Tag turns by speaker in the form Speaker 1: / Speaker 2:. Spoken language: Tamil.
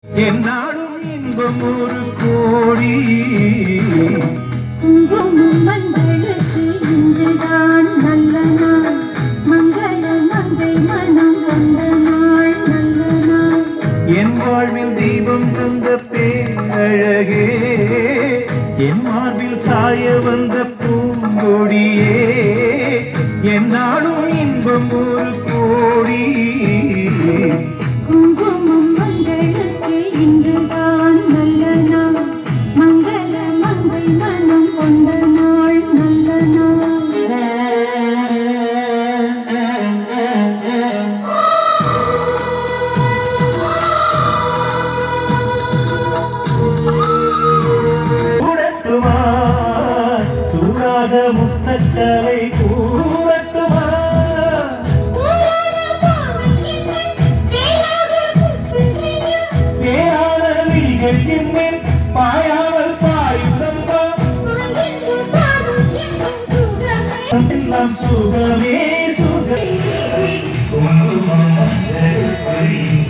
Speaker 1: என்னாலும் இன்பம் ஒரு கோடி
Speaker 2: குங்குமம் மங்களுக்கு இன்றுதான் நல்ல நாள் மங்கள மங்கை மனம் கொண்ட நாள் நல்ல நாள்
Speaker 1: என் வாழ்வில் தீபம் தந்த பேரழகே என் மார்பில் சாய வந்த பூங்கொடியே என்னாலும் இன்பம் ஒரு கோடி
Speaker 2: குங்குமம் மங்களுக்கு இன்றுதான் நல்ல நாள் மங்கள மங்கை மனம் கொண்ட நாள் நல்ல நாள்
Speaker 1: கூடட்டுமா சூடாக முத்தச்சலை கூடட்டுமா பேரான விழிகள் என்மேல் பாயாமல் பாயுதம்பா எல்லாம் சுகமே சுகமே குங்குமம் மஞ்சள்